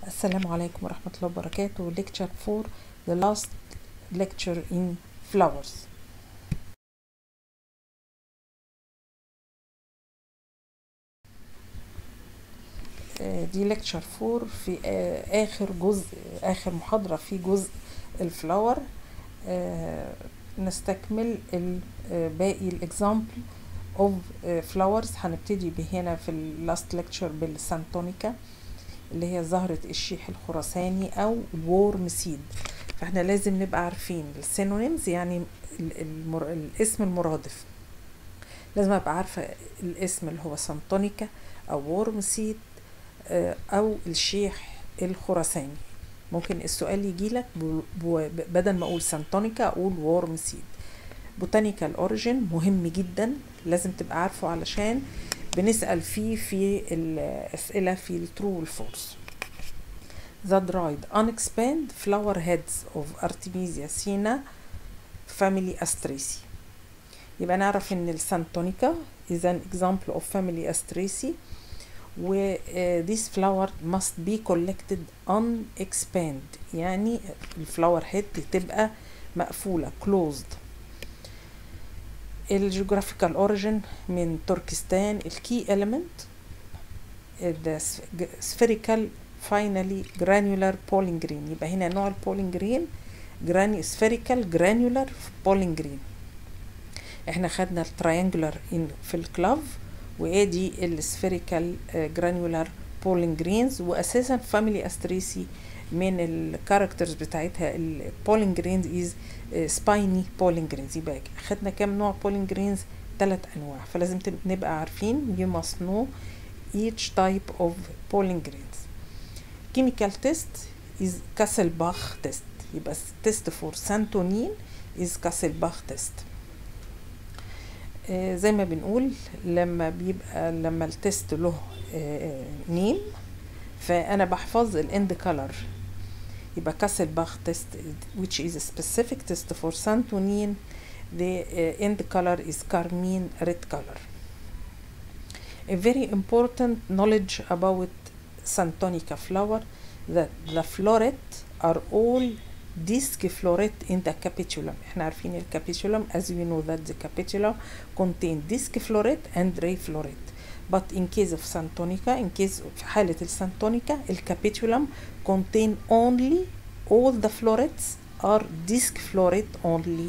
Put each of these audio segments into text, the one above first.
السلام عليكم ورحمة الله وبركاته lecture 4 the last lecture in flowers آه، دي lecture 4 في آه، آخر جزء آخر محاضرة في جزء الفلاور آه، نستكمل ال- آه، باقي الإكزامبل of flowers هنبتدي هنا في اللاست lecture بالسانتونيكا اللي هي زهرة الشيح الخرساني أو الورم سيد فاحنا لازم نبقى عارفين السينونيمز يعني ال- المر... الاسم المرادف لازم ابقى عارفة الاسم اللي هو سانتونيكا أو وورم سيد آه، أو الشيح الخرساني ممكن السؤال يجيلك ب... ب... بدل ما أقول سانتونيكا أقول وورم سيد بوتانيكال اوريجين مهم جدا لازم تبقى عارفه علشان بنسأل فيه في الأسئلة في الترو والفولس The dried unexpand flower heads of Artemisia sina family Astraceae يبقى نعرف ان السانتونيكا is an example of family Astraceae و uh, this flower must be collected unexpand يعني الفلاور هيد تبقى مقفولة closed الجيوغرافيكال اوريجين من تركستان الكي element the spherical finally granular pollen grain يبقى هنا نوع البولين جرين جراني spherical granular pollen grain احنا خدنا التريانجولار في الكلاف وادي السفيريكال جرانيولار بولين جرينز واساسا فاميلي استريسي من الكاركترز بتاعتها البولين جرينز از سبايني بولين جرينز يبقى خدنا كام نوع بولين جرينز ثلاث انواع فلازم نبقى عارفين you must know each type of pollen grains chemical test is كاسلباخ تيست يبقى test for سانتونين is كاسلباخ تيست آه زي ما بنقول لما بيبقى لما التست له آه نيم فانا بحفظ الاند كولر يبقى كاسلباخ تيست which is a specific test for santonin the uh, end color is carmine red color a very important knowledge about santonica flower that the floret are all disc floret in the capitulum احنا عارفين الكابيتولم as we know that the capitulum contain disc floret and ray floret but in case of santonica in case في حالة السانتونيكا الكابيتولم contain only all the florets are disc floret only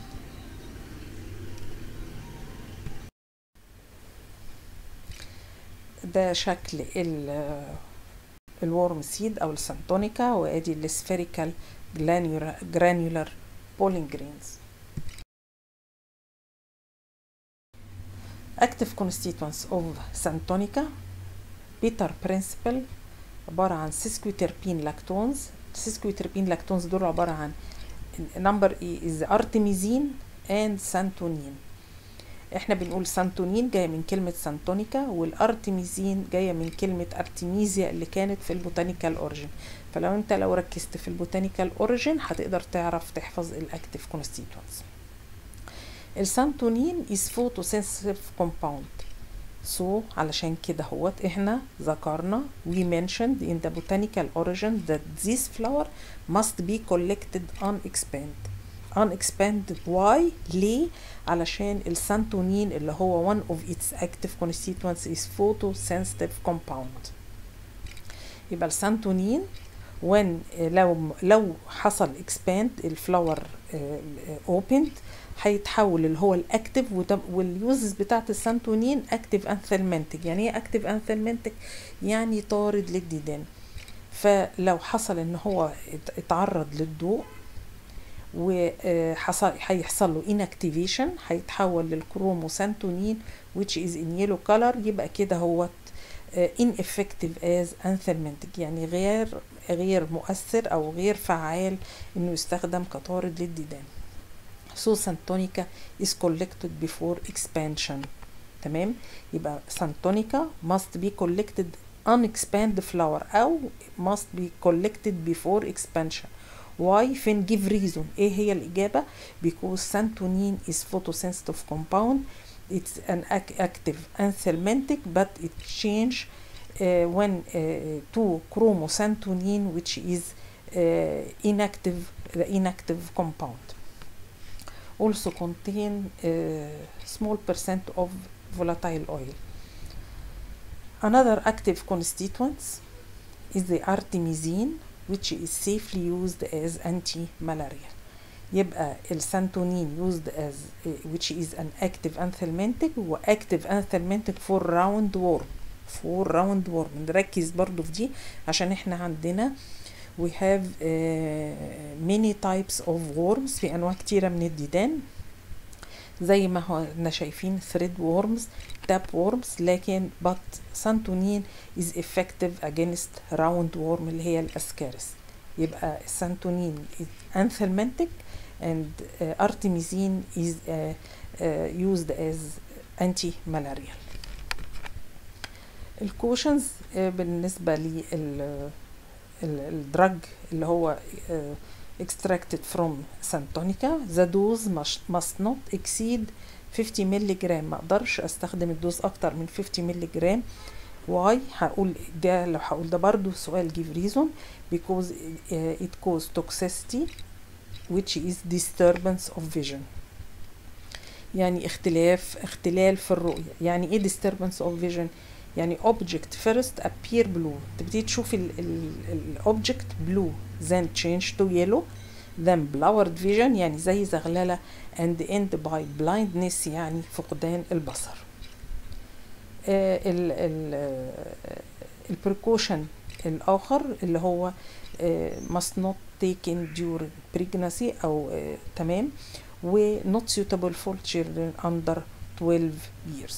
ده شكل ال الورم سيد او السانتونيكا وادي السفيريكال جرانيولار بولين جرينز active constituents of santonica بيتر برنسبل عبارة عن سيسكوتربين لاكتونز سيسكوتربين لاكتونز دول عبارة عن number is ارتميزين and سانتونين احنا بنقول سانتونين جاية من كلمة سانتونيكا والارتميزين جاية من كلمة ارتميزيا اللي كانت في البوتانيكال اوريجين فلو انت لو ركزت في البوتانيكال اوريجين هتقدر تعرف تحفظ الاكتيف كونستيتوينتس السانتونين is photosensitive compound so علشان كده هوت احنا ذكرنا we mentioned in the botanical origin that this flower must be collected unexpanded unexpanded why ليه علشان السانتونين اللي هو one of its active constituents is photosensitive compound يبقى السانتونين when لو لو حصل expand الفلاور opened هيتحول اللي هو الاكتف واليوزز بتاعت السانتونين اكتف انثلمنتك يعني ايه اكتف انثلمنتك يعني طارد للديدان فلو حصل ان هو اتعرض للضوء وحصل هيحصل له inactivation هيتحول للكروموسانتونين which is in yellow color يبقى كده هو ineffective as anthelmintic يعني غير غير مؤثر او غير فعال انه يستخدم كطارد للديدان so santonica is collected before expansion تمام يبقى santonica must be collected unexpanded flower او must be collected before expansion why فين give reason ايه هي الاجابه because santonin is photosensitive compound it's an active anthelmintic but it change when to chromosantonin which is inactive the inactive compound also contain small percent of volatile oil another active constituents is the artemisinin which is safely used as anti-malarial يبقى السانتونين used as which is an active anthelmintic و active anthelmintic for round worm for round worm نركز برضو في دي عشان احنا عندنا we have uh, many types of worms في انواع كتيرة من الديدان زي ما هو احنا شايفين thread worms tap worms لكن but سانتونين is effective against round worm اللي هي الاسكارس يبقى السانتونين is anthelmintic and uh, artemisinin is uh, uh, used as anti-malarial الكوشنز uh, بالنسبة للدرج اللي هو uh, extracted from santonica the dose must, must not exceed 50 مللي جرام ما اقدرش استخدم الدوز اكتر من 50 مللي جرام واي هقول ده لو هقول ده برضو سؤال give reason because uh, it cause toxicity which is disturbance of vision يعني اختلاف اختلال في الرؤية يعني ايه disturbance of vision يعني object first appear blue تبتدي تشوف ال ال ال object blue then change to yellow then blurred vision يعني زي زغللة and end by blindness يعني فقدان البصر آه ال ال البريكوشن الآخر اللي هو آه must not taken during pregnancy أو آه تمام و not suitable for children under 12 years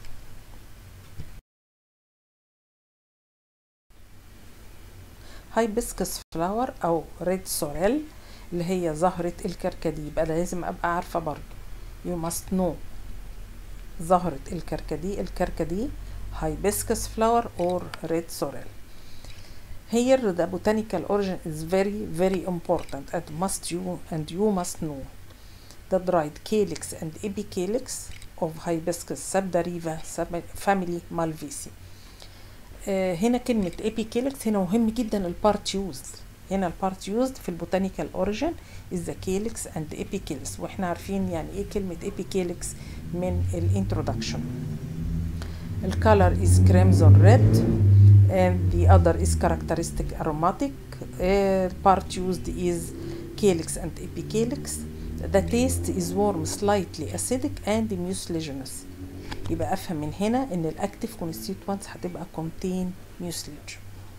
هايبسكس فلاور أو ريد سوريل اللي هي زهرة الكركديه يبقى لازم أبقى عارفة برضو you must know زهرة الكركديه الكركديه hibiscus flower or red sorrel here the botanical origin is very very important and must you and you must know the dried calyx and epicalyx of hibiscus sabdariva family malvaceae آه هنا كلمة epicalyx هنا مهم جدا البارت used هنا البارت used في البوتانيكال اوريجين is the calyx and epicalyx واحنا عارفين يعني ايه كلمة epicalyx من الانترودكشن الكالر is crimson red and the other is characteristic aromatic uh, part used is calyx and epicalyx the taste is warm slightly acidic and mucilaginous يبقى افهم من هنا ان الاكتيف constituents هتبقى contain mucilage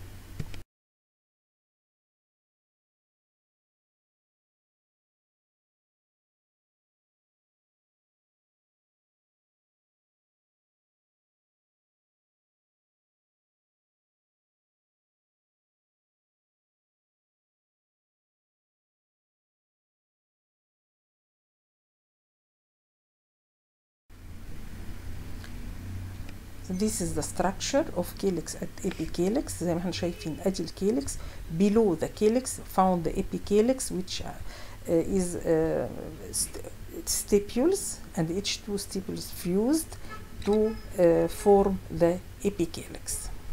this is the structure of calyx at epicalyx زي ما احنا شايفين ادي الكيلكس below the calyx found the epicalyx which uh, is uh, st stipules and each two stipules fused to uh, form the epicalyx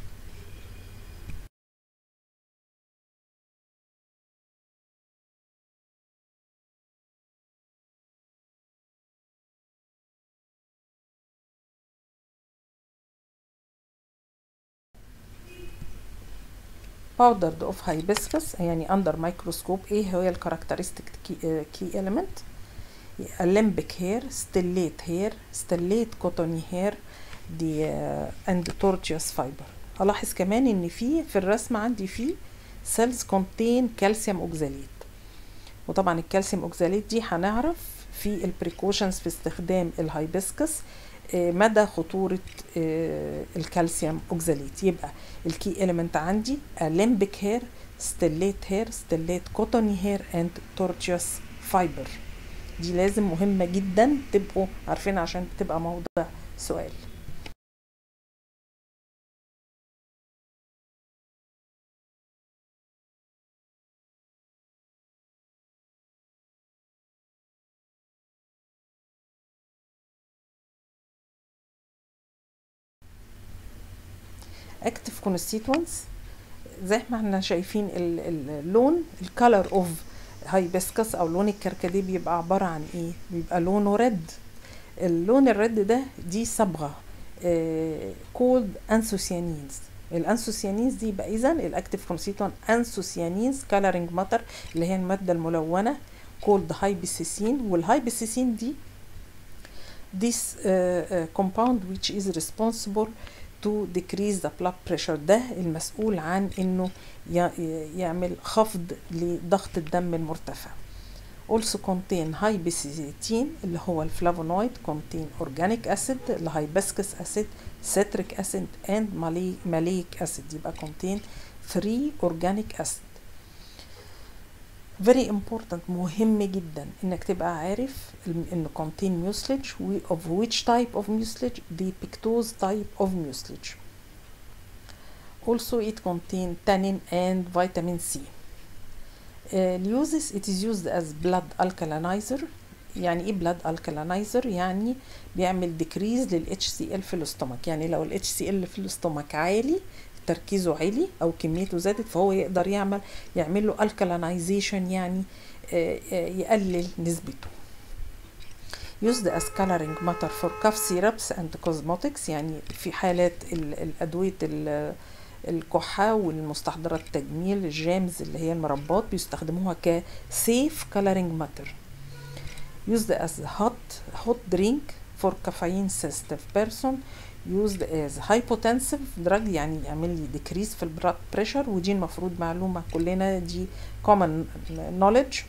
powdered of hibiscus يعني under microscope ايه هي الكاركترستيك key element limbic hair stellate hair stellate cottony hair دي uh, and tortuous fiber الاحظ كمان ان في في الرسم عندي في cells contain calcium oxalate وطبعا الكالسيوم اوكزاليت دي هنعرف في البريكوشنز في استخدام الهيبسكس مدى خطورة الكالسيوم اوكزاليت يبقى الكي اليمنت عندي ليمبيك هير ستيليت هير ستيليت كوتوني هير اند تورتيوس فايبر دي لازم مهمة جدا تبقوا عارفين عشان تبقى موضوع سؤال active constituents زي ما احنا شايفين ال- ال- اللون الكالر اوف هايبسكس او لون الكركديه بيبقى عباره عن ايه بيبقى لونه ريد اللون الريد ده دي صبغه كولد انسوسيانينز الانسوسيانينز دي يبقى اذا الاكتيف كونستيتوينت انسوسيانينز كالرنج ماتر اللي هي الماده الملونه كولد هايبسيسين والهايبسيسين دي this uh, uh, compound which is responsible to decrease the blood pressure ده المسؤول عن انه ي- يعمل خفض لضغط الدم المرتفع also contain hibiscine اللي هو الفلافونويد contain organic acid الهيبسكس acid citric acid and malic, malic acid يبقى contain three organic acid very important مهم جدا انك تبقى عارف الم- انه contain mucilage و- of which type of mucilage the pectose type of mucilage also it contain tannin and vitamin C uh, uses it is used as blood alkalinizer يعني ايه blood alkalinizer يعني بيعمل decrease لل HCl في الاستومك يعني لو ال HCl في الاستومك عالي تركيزه عالي او كميته زادت فهو يقدر يعمل يعمل له alkalinization يعني آه، آه، يقلل نسبته used as coloring matter for cough syrups and cosmetics يعني في حالات ال- الأدوية ال- الكحة والمستحضرات التجميل الجامز اللي هي المربات بيستخدموها ك safe coloring matter used as hot hot drink for caffeine sensitive person used as hypotensive drug يعني يعمل لي decrease في البلاد بريشر ودي المفروض معلومة كلنا دي common knowledge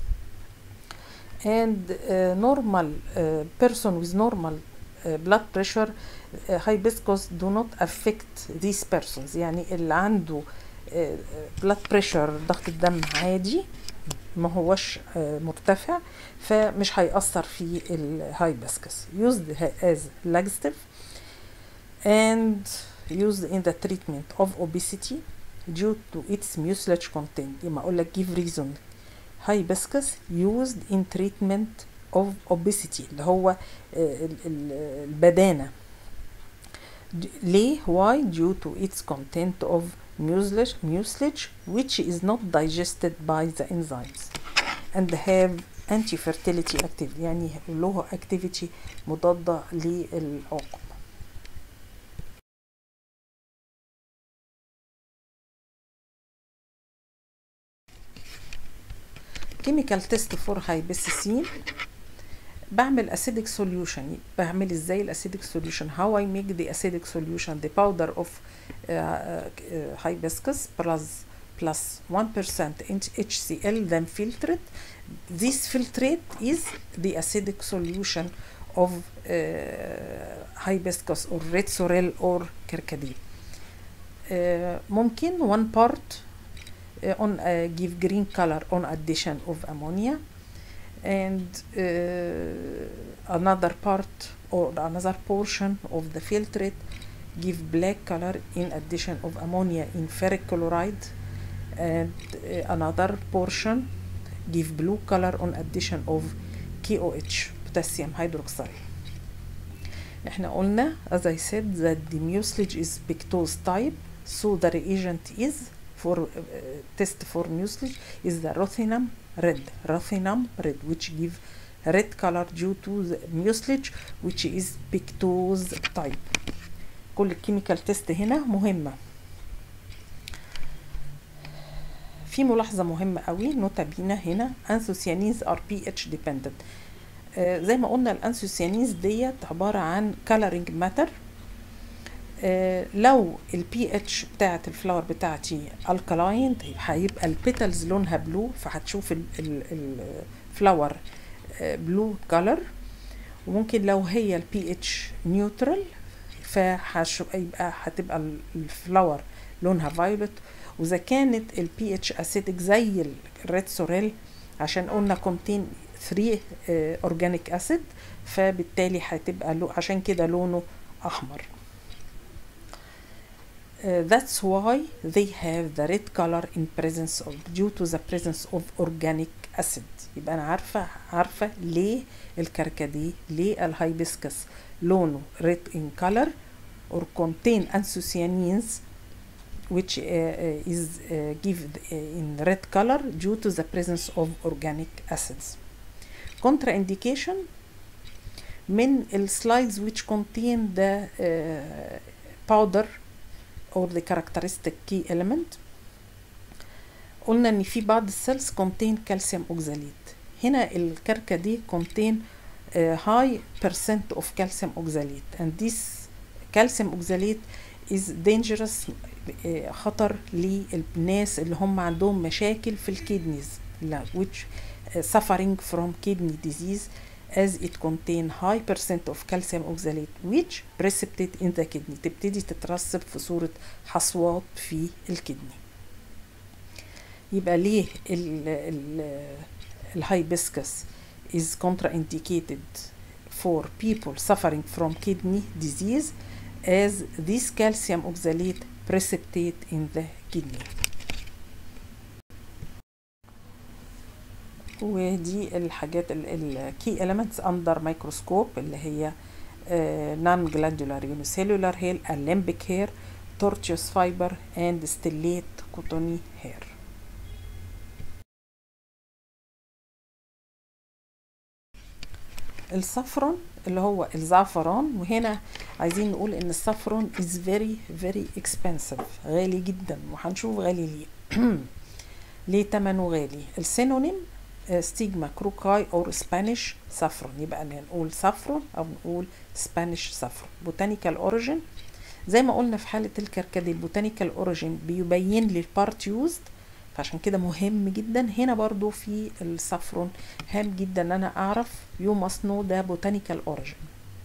and uh, normal uh, person with normal uh, blood pressure uh, hibiscus do not affect these persons يعني اللي عنده uh, blood pressure ضغط الدم عادي ما هوش uh, مرتفع فمش هيأثر في الهايبسكس used as laxative and used in the treatment of obesity due to its mucilage content لما اقول لك give reason hibiscus used in treatment of obesity اللي هو آه، ال- ال- البدانة د- ليه why due to its content of mucilage, mucilage which is not digested by the enzymes and have anti-fertility activity يعني له activity مضادة للعقم chemical test for hibiscine بعمل acidic solution بعمل ازاي الاسيدك solution how I make the acidic solution the powder of uh, uh, hibiscus plus plus 1% HCl then filtrate this filtrate is the acidic solution of uh, hibiscus or red sorrel or kerkadee uh, ممكن one part uh, on uh, give green color on addition of ammonia and uh, another part or another portion of the filtrate give black color in addition of ammonia in ferric chloride and uh, another portion give blue color on addition of KOH potassium hydroxide احنا قلنا as I said that the mucilage is pectose type so the reagent is for uh, test for mucilage is the rothinum red rothinum red which give red color due to the mucilage which is pectose type كل الكيميكال تيست هنا مهمة في ملاحظة مهمة قوي نوتا بينا هنا انثوسيانينز ار بي اتش ديبندنت زي ما قلنا الانثوسيانينز ديت عبارة عن coloring matter آه، لو البي اتش بتاعت الفلاور بتاعتي الكلاين هيبقى البيتلز لونها بلو فهتشوف الفلاور بلو كولر وممكن لو هي البي اتش نيوترال فيبقى هتبقى الفلاور لونها فايولت واذا كانت البي اتش اسيدك زي الريد سوريل عشان قلنا كونتين 3 اورجانيك اسيد فبالتالي هتبقى لو عشان كده لونه احمر Uh, that's why they have the red color in presence of due to the presence of organic acid يبقى انا عارفه عارفه ليه الكركديه ليه الهيبسكس لونه red in color or contain anthocyanins which uh, uh, is uh, given in red color due to the presence of organic acids. Contraindication من السلايدز which contain the uh, powder or the characteristic key element قلنا ان في بعض السيلز contain calcium oxalate هنا الكركة دي contain uh, high percent of calcium oxalate and this calcium oxalate is dangerous uh, خطر للناس اللي هم عندهم مشاكل في الكيدنيز which uh, suffering from kidney disease as it contain high percent of calcium oxalate which precipitate in the kidney تبتدي تترسب في صورة حصوات في الكدني يبقى ليه ال ال الهايبسكس is contraindicated for people suffering from kidney disease as this calcium oxalate precipitate in the kidney ودي الحاجات الكي elements under microscope اللي هي non glandular unicellular hair alembic hair tortuous fiber and stellate cottony hair الصفرون اللي هو الزعفران وهنا عايزين نقول ان الصفرون is very very expensive غالي جدا وهنشوف غالي ليه ليه تمنه غالي السينونيم ستيجما كروكاي او سبانيش سافرون يبقى نقول سافرون او نقول سبانيش سافرون بوتانيكال اوريجين زي ما قلنا في حاله الكركدي البوتانيكال اوريجين بيبين لي البارت يوزد فعشان كده مهم جدا هنا برضو في السافرون هام جدا ان انا اعرف يو ماست نو ده بوتانيكال اوريجين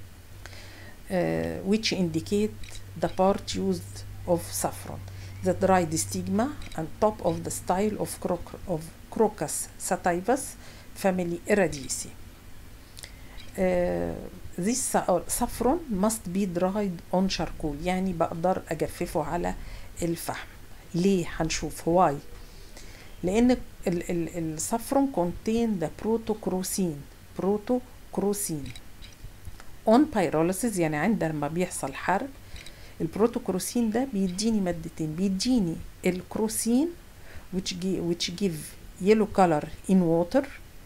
which indicate the part used of saffron the dried stigma and top of the style of, croc of Crocus sativus family Eradiaceae. Uh, this saffron must be dried on charcoal يعني بقدر أجففه على الفحم ليه هنشوف why لأن الصفرون contain the protocrosin protocrosin on pyrolysis يعني عندما بيحصل حرق البروتوكروسين ده بيديني مادتين بيديني الكروسين which give, which give yellow color in water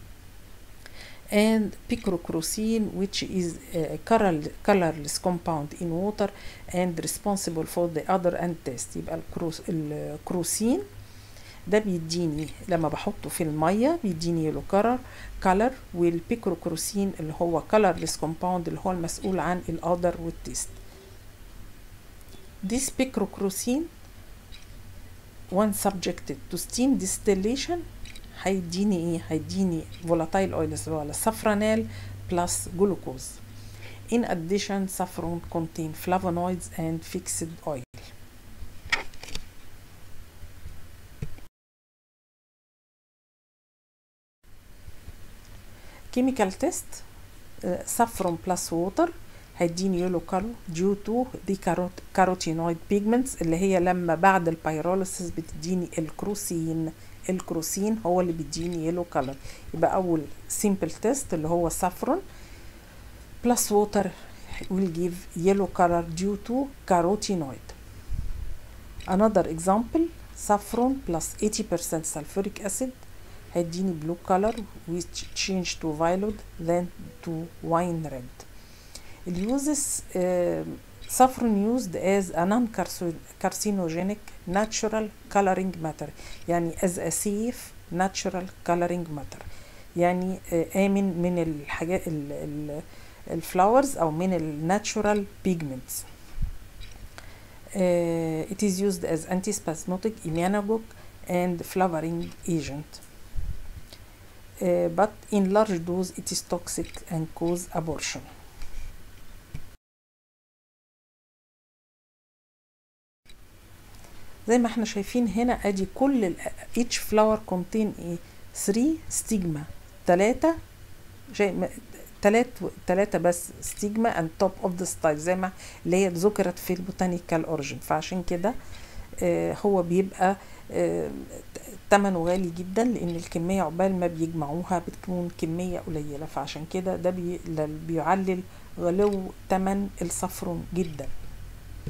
and picrocrossine which is a color, colorless compound in water and responsible for the other end test يبقى الكروس الكروسين ده بيديني لما بحطه في المية بيديني يلو كلر كلر والبيكروكروسين اللي هو colorless compound اللي هو المسؤول عن الأدر والتيست This picrocrossine when subjected to steam distillation هيديني ايه هيديني volatile oils ولا safranal plus glucose in addition saffron contain flavonoids and fixed oil chemical test uh, saffron plus water هيديني يلو كالو due to دي كاروتينويد بيجمنتس اللي هي لما بعد البيروليسيس بتديني الكروسين الكروسين هو اللي بيديني يلو كالر يبقى اول سيمبل تيست اللي هو saffron plus water will give yellow color due to carotenoid another example saffron plus 80% sulfuric acid هيديني blue color which change to violet then to wine red اليوزز saffron used as a non-carcinogenic natural coloring matter يعني as a safe natural coloring matter يعني آمن من الحاجات الفلاورز أو من الناتشورال pigments uh, it is used as antispasmodic immunogogue and flowering agent uh, but in large dose it is toxic and cause abortion زي ما احنا شايفين هنا ادي كل ال each flower contain ايه 3 ستيجما 3 شيء تلات تلاتة بس ستيجما and top of the style زي ما اللي هي ذكرت في البوتانيكال اوريجين فعشان كده آه هو بيبقى آه تمنه غالي جدا لان الكمية عقبال ما بيجمعوها بتكون كمية قليلة فعشان كده ده بي بيعلل غلو تمن الصفرون جدا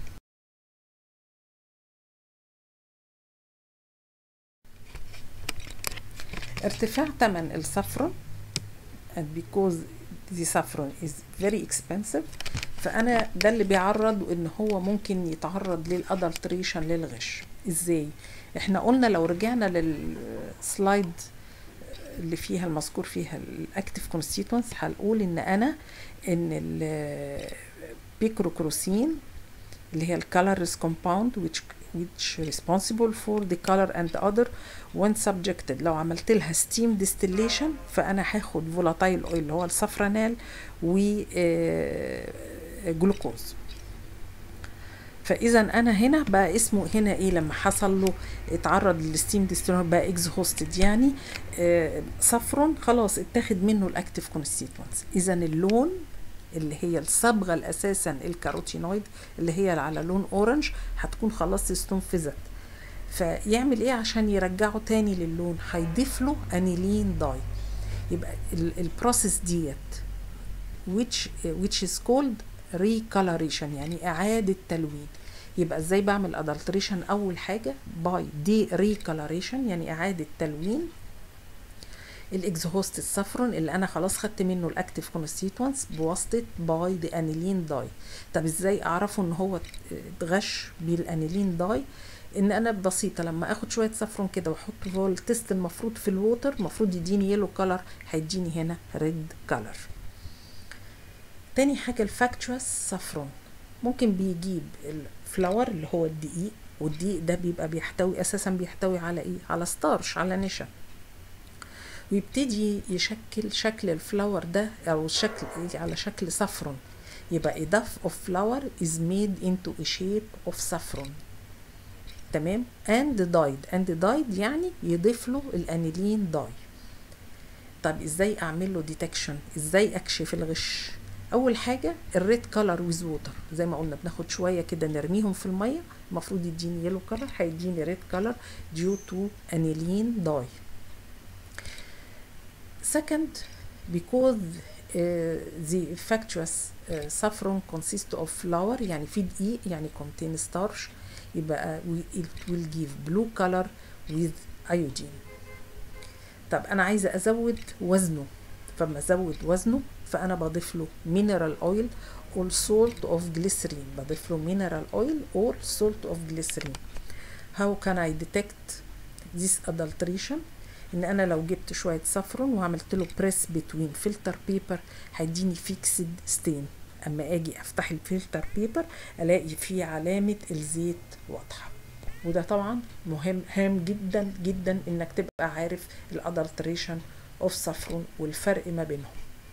ارتفاع ثمن الصفرة and because the saffron is very expensive فانا ده اللي بيعرض ان هو ممكن يتعرض للادلتريشن للغش ازاي احنا قلنا لو رجعنا للسلايد اللي فيها المذكور فيها الاكتيف كونستيتوينتس هنقول ان انا ان البيكروكروسين اللي هي الكالرز كومباوند which which responsible for the color and the other when subjected لو عملت لها steam distillation فانا هاخد volatile oil اللي هو الصفرانال و جلوكوز فاذا انا هنا بقى اسمه هنا ايه لما حصل له اتعرض للستيم ديستيلر بقى اكزهوستد يعني آه صفرون خلاص اتاخد منه الاكتيف كونستيتوينتس اذا اللون اللي هي الصبغه الاساسا الكاروتينويد اللي هي على لون اورنج هتكون خلاص استنفذت فيعمل ايه عشان يرجعه تاني للون هيضيف له انيلين داي يبقى البروسيس ديت which which is called recoloration يعني اعاده تلوين يبقى ازاي بعمل adulteration اول حاجه باي دي recoloration يعني اعاده تلوين الاكزهوست الصفرون اللي انا خلاص خدت منه الاكتيف كونستيتوينتس بواسطه باي دي انيلين داي طب ازاي اعرفه ان هو اتغش بالانيلين داي ان انا بسيطه لما اخد شويه صفرون كده واحطه هو التست المفروض في الووتر المفروض يديني يلو كلر هيديني هنا ريد كلر تاني حاجة الفاكتوس صفرون ممكن بيجيب الفلاور اللي هو الدقيق والدقيق ده بيبقى بيحتوي اساسا بيحتوي على ايه على ستارش على نشا ويبتدي يشكل شكل الفلاور ده او شكل على شكل صفرون يبقى a duff of flour is made into a shape of saffron تمام and dyed and dyed يعني يضيف له الانيلين داي طب ازاي اعمل له ديتكشن ازاي اكشف الغش اول حاجه الريد كلر ويز ووتر زي ما قلنا بناخد شويه كده نرميهم في الميه المفروض يديني يلو كلر هيديني ريد كلر due to aniline dye second because uh, the factuous uh, saffron consists of flour يعني في دقيق يعني contain starch يبقى it will give blue color with iodine طب انا عايزه ازود وزنه فما ازود وزنه فانا بضيف له mineral oil or salt of glycerin بضيف له mineral oil or salt of glycerin how can I detect this adulteration ان انا لو جبت شويه صفرون وعملت له بريس بتوين فلتر بيبر هيديني فيكسد ستين اما اجي افتح الفلتر بيبر الاقي فيه علامه الزيت واضحه وده طبعا مهم هام جدا جدا انك تبقى عارف الادلتريشن اوف صفرون والفرق ما بينهم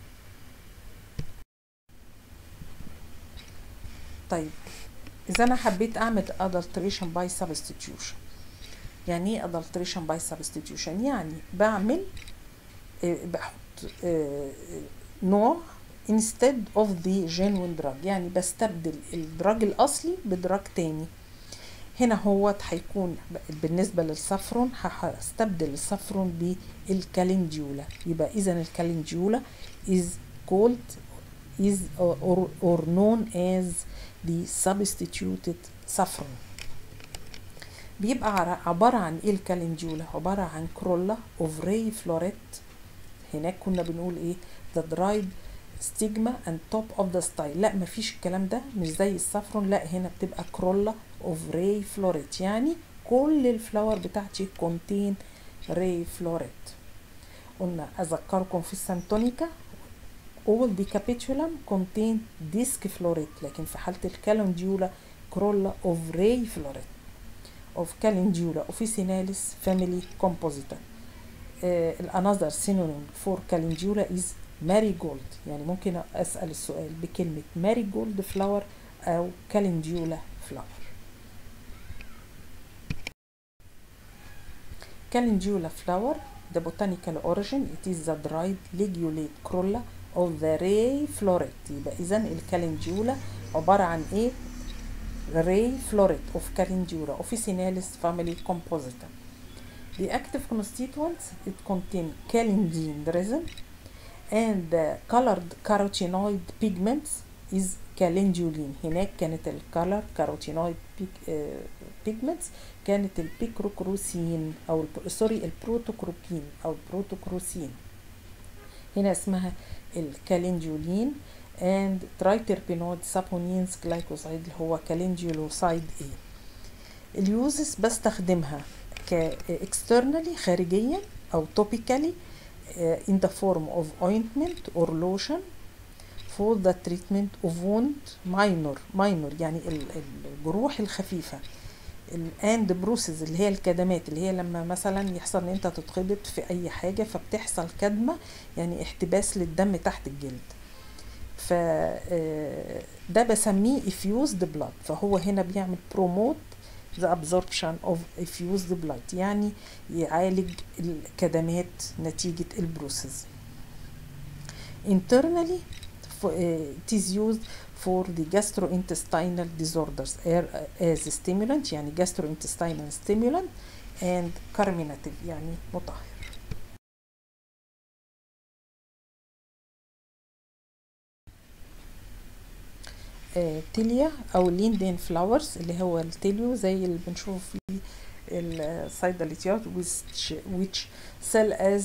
طيب اذا انا حبيت اعمل adulteration by substitution يعني ايه adulteration by substitution يعني بعمل بحط نوع instead of the genuine drug يعني بستبدل الدراج الاصلي بدراج تاني هنا هو هيكون بالنسبة للصفرون هستبدل الصفرون بالكالنديولا يبقى اذا الكالنديولا is called is or, or known as the substituted saffron بيبقى عبارة عن ايه الكالنديولا عبارة عن كرولا اوف راي فلوريت هناك كنا بنقول ايه the dried stigma and top of the style لا مفيش الكلام ده مش زي الصفرون لا هنا بتبقى كرولا اوف راي فلوريت يعني كل الفلاور بتاعتي contain راي فلوريت قلنا اذكركم في السانتونيكا all the capitulum contain disc floret لكن في حالة الكالنديولا كرولا اوف راي فلوريت of calendula officinalis family composita uh, another synonym for calendula is marigold يعني ممكن أسأل السؤال بكلمة marigold flower أو calendula flower calendula flower the botanical origin it is the dried ligulate corolla of the ray floret يبقى إذا الكالنديولا عبارة عن إيه ray floret of calendula officinalis family composita the active constituents it contain calendine resin and the colored carotenoid pigments is calendulin هناك كانت الكالر carotenoid pigments كانت البيكروكروسين او الب- سوري البروتوكروبين او البروتوكروسين هنا اسمها الكالينجولين and triterpenoid saponins glycoside اللي هو كالينجولوسايد A اليوزز بستخدمها ك externally خارجيا او topically uh, in the form of ointment or lotion for the treatment of wound minor minor يعني ال- ال- الجروح الخفيفة الاند بروسز اللي هي الكدمات اللي هي لما مثلا يحصل ان انت تتخبط في اي حاجة فبتحصل كدمة يعني احتباس للدم تحت الجلد ف آه، ده بسميه effused blood فهو هنا بيعمل promote the absorption of effused blood يعني يعالج الكدمات نتيجة البروسز internally f- uh, it is used for the gastrointestinal disorders are- as stimulant يعني gastrointestinal stimulant and carminative يعني مطهر آه، تيليا او ليندين فلاورز اللي هو التيليو زي اللي بنشوفه في الصيدليات which, which sell as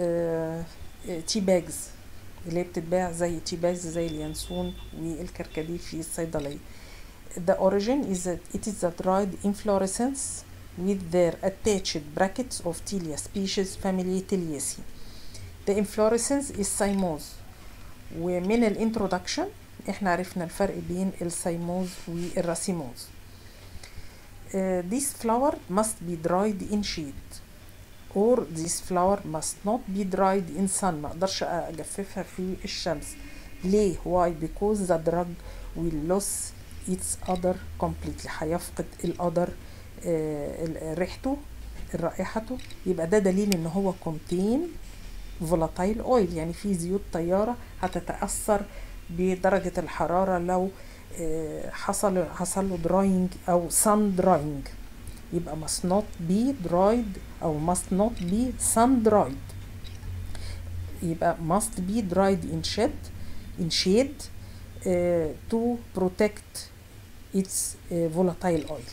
تي باجز اللي هي بتتباع زي تي باجز زي اليانسون والكركديه في الصيدلية The origin is that it is a dried inflorescence with their attached brackets of Tilia species family Tiliaceae. The inflorescence is cymose ومن الانترودكشن احنا عرفنا الفرق بين السيموز والراسيموز Uh, this flower must be dried in shade or this flower must not be dried in sun ما اقدرش اجففها في الشمس ليه why because the drug will lose its odor completely هيفقد القدر ريحته رائحته يبقى ده دليل ان هو contain volatile oil يعني في زيوت طيارة هتتأثر بدرجة الحرارة لو آه، حصل حصل له drying أو sun drying يبقى must not be dried أو must not be sun dried يبقى must be dried in shade in shade uh, to protect its uh, volatile oil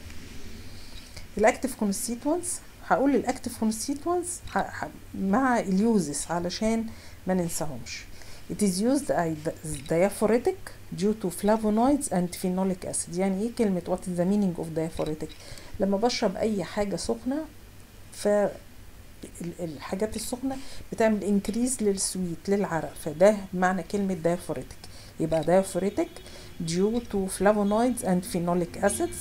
الاكتف كونستيتوانس هقول الاكتف كونستيتوانس مع اليوزز علشان ما ننساهمش It is used as diaphoretic due to flavonoids and phenolic acid يعني ايه كلمة what is the meaning of diaphoretic لما بشرب اي حاجة سخنة ف ال- الحاجات السخنة بتعمل انكريز للسويت للعرق فده معنى كلمة diaphoretic يبقى diaphoretic due to flavonoids and phenolic acids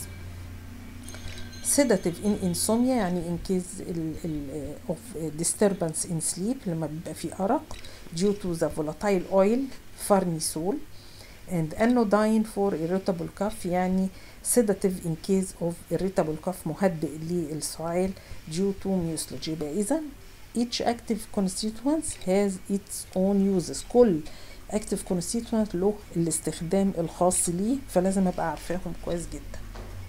sedative in insomnia يعني in case ال, ال, of disturbance in sleep لما بيبقى في أرق due to the volatile oil farnesol and anodyne for irritable cough يعني sedative in case of irritable cough مهدئ للسعال due to mucilage يبقى إذا each active constituent has its own uses كل active constituent له الاستخدام الخاص ليه فلازم أبقى عارفاهم كويس جدا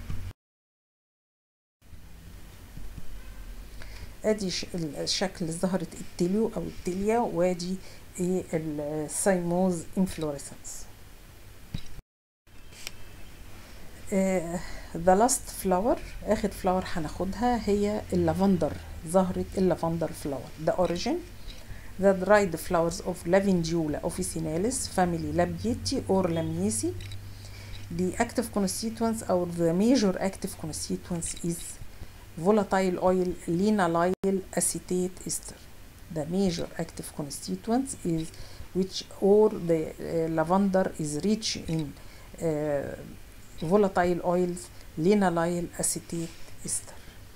ادي ش- الشكل ظهرت التليو او التليا وادي ايه السايموز انفلوريسنس ذا لاست فلاور اخر فلاور هناخدها هي اللافندر زهرة اللافندر فلاور the origin the dried flowers of lavandula officinalis family labieti or lamiaceae the active constituents or the major active constituents is volatile oil linalyl acetate ester. The major active constituents is which or the uh, lavender is rich in uh, volatile oils linalyl acetate ester.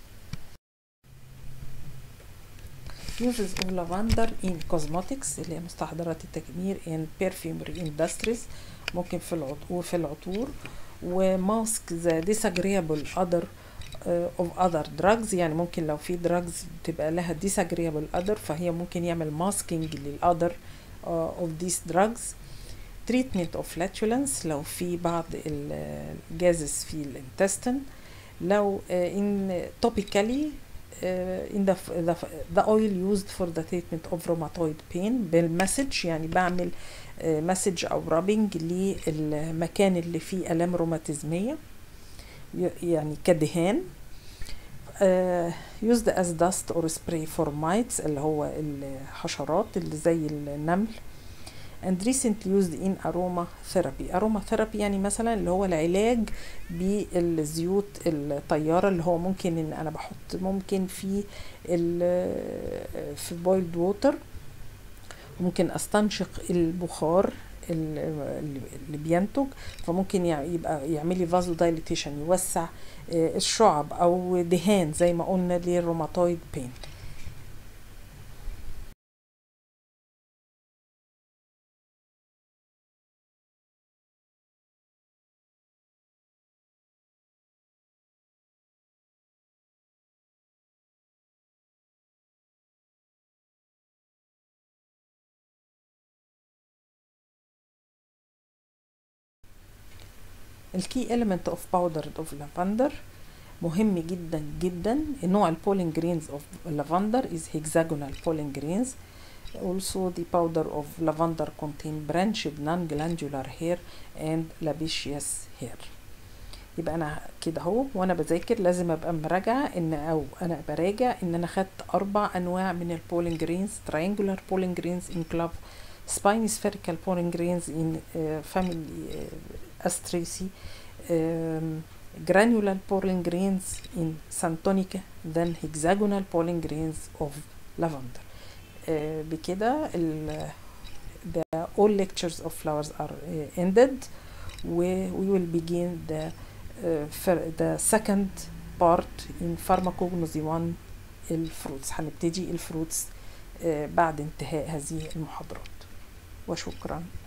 Uses of lavender in cosmetics اللي هي مستحضرات التجميل in perfumery industries ممكن في العطور في العطور وماسك the disagreeable other uh, of other drugs يعني ممكن لو في drugs بتبقى لها disagreeable other فهي ممكن يعمل masking للother uh, of these drugs treatment of flatulence لو في بعض الجازز في الانتستين لو uh, in topically uh, in the, the, the oil used for the treatment of rheumatoid pain بالمسج يعني بعمل مسج او رابنج للمكان اللي فيه الام روماتيزميه يعني كدهان uh, used as dust or spray for mites اللي هو الحشرات اللي زي النمل and recently used in aroma therapy aroma therapy يعني مثلا اللي هو العلاج بالزيوت الطيارة اللي هو ممكن ان انا بحط ممكن في ال- في boiled water ممكن استنشق البخار ال- اللي بينتج فممكن يع- يبقى يعملي فازو دايليتيشن يوسع آه، الشعب او دهان زي ما قلنا للروماتويد بين الكي element of powder of lavender مهم جدا جدا نوع البولين جرينز of lavender is hexagonal pollen grains also the powder of lavender contain branched non-glandular hair and labiaceous hair يبقى انا كده اهو وانا بذاكر لازم ابقى مراجعه ان او انا براجع ان انا خدت اربع انواع من البولين جرينز triangular pollen grains in club spiny spherical pollen grains in uh, family uh, astraceae um, granular pollen grains in Santonica then hexagonal pollen grains of lavender uh, بكده ال the all lectures of flowers are uh, ended we, we will begin the uh, fir- the second part in pharmacognosy 1 الفروتس هنبتدي الفروتس uh, بعد انتهاء هذه المحاضرات وشكرا